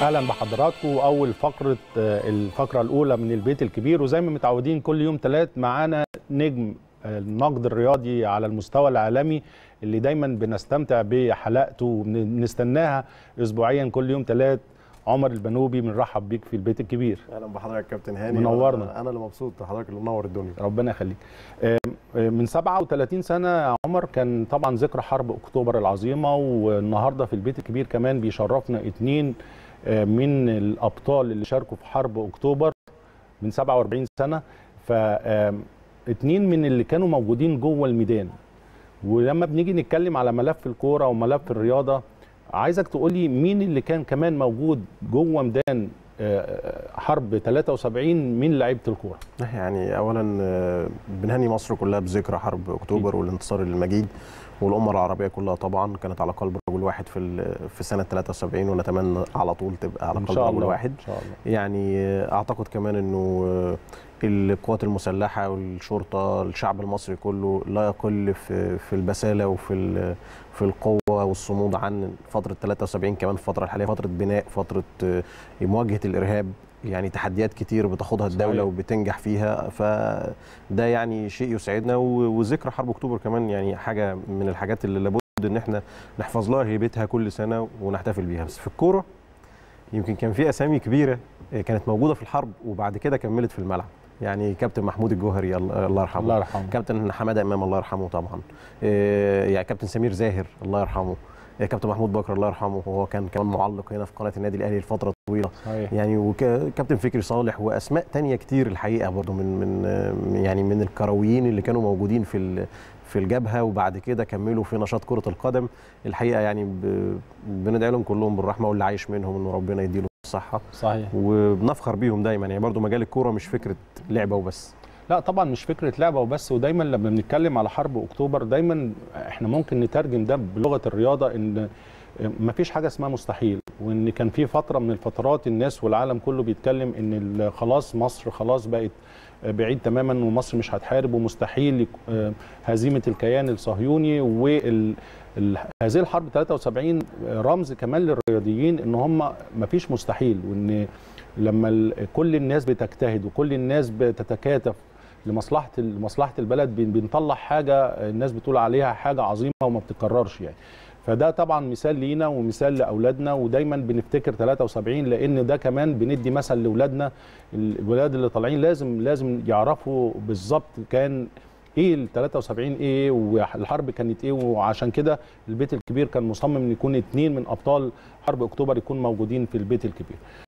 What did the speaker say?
اهلا بحضراتكم اول فقره آه، الفقره الاولى من البيت الكبير وزي ما متعودين كل يوم ثلاث معانا نجم آه، النقد الرياضي على المستوى العالمي اللي دايما بنستمتع بحلقته وبنستناها اسبوعيا كل يوم ثلاث عمر البنوبي بنرحب بيك في البيت الكبير اهلا بحضرتك كابتن هاني منورنا. انا أنا اللي مبسوط حضرتك اللي منور الدنيا ربنا يخليك آه، آه، من 37 سنه يا عمر كان طبعا ذكرى حرب اكتوبر العظيمه والنهارده في البيت الكبير كمان بيشرفنا اتنين آه، من الابطال اللي شاركوا في حرب اكتوبر من 47 سنه ف آه، اتنين من اللي كانوا موجودين جوه الميدان ولما بنيجي نتكلم على ملف الكوره وملف الرياضه عايزك تقولي مين اللي كان كمان موجود جوه ميدان آه، حرب 73 من لعيبه الكوره يعني اولا آه، بنهني مصر كلها بذكرى حرب اكتوبر والانتصار المجيد والامه العربيه كلها طبعا كانت على قلب رجل واحد في ال- في سنه 73 ونتمنى على طول تبقى على ان قلب شاء رجل الله واحد ان شاء الله يعني آه، اعتقد كمان انه آه، القوات المسلحه والشرطه الشعب المصري كله لا يقل في في البساله وفي ال- في القوه والصمود عن فتره 73 كمان في الفتره الحاليه فتره بناء فتره آه، مواجهه الارهاب يعني تحديات كتير بتاخدها الدوله صحيح. وبتنجح فيها فده يعني شيء يسعدنا و- وذكرى حرب اكتوبر كمان يعني حاجه من الحاجات اللي لابد ان احنا نحفظ لها هيبتها كل سنه ونحتفل بيها بس في الكوره يمكن كان في اسامي كبيره كانت موجوده في الحرب وبعد كده كملت في الملعب يعني كابتن محمود الجوهري الله الله يرحمه الله يرحمه كابتن حماده امام الله يرحمه طبعا إيه، يعني كابتن سمير زاهر الله يرحمه إيه، كابتن محمود بكر الله يرحمه وهو كان كمان معلق هنا في قناه النادي الاهلي لفتره طويله صحيح يعني وكابتن فكري صالح واسماء تانية كتير الحقيقه برضو من من يعني من الكرويين اللي كانوا موجودين في ال- في الجبهه وبعد كده كملوا في نشاط كره القدم الحقيقه يعني ب- بندعي لهم كلهم بالرحمه واللي عايش منهم انه ربنا يديله الصحه صحيح وبنفخر بيهم دايما يعني برضو مجال الكوره مش فكره لعبه وبس لا طبعا مش فكره لعبه وبس ودايما لما بنتكلم على حرب اكتوبر دايما احنا ممكن نترجم ده بلغه الرياضه ان ما فيش حاجه اسمها مستحيل وان كان في فتره من الفترات الناس والعالم كله بيتكلم ان ال- خلاص مصر خلاص بقت بعيد تماما ومصر مش هتحارب ومستحيل يك- آه، هزيمه الكيان الصهيوني وال ال- هذه الحرب 73 رمز كمان للرياضيين ان هم ما فيش مستحيل وان لما ال- كل الناس بتجتهد وكل الناس بتتكاتف لمصلحه لمصلحه البلد بن- بنطلع حاجه الناس بتقول عليها حاجه عظيمه وما بتتكررش يعني فده طبعا مثال لينا ومثال لاولادنا ودايما بنفتكر 73 لان ده كمان بندي مثل لاولادنا الولاد اللي طالعين لازم لازم يعرفوا بالظبط كان ايه ال 73 ايه والحرب كانت ايه وعشان كده البيت الكبير كان مصمم ان يكون اتنين من ابطال حرب اكتوبر يكون موجودين في البيت الكبير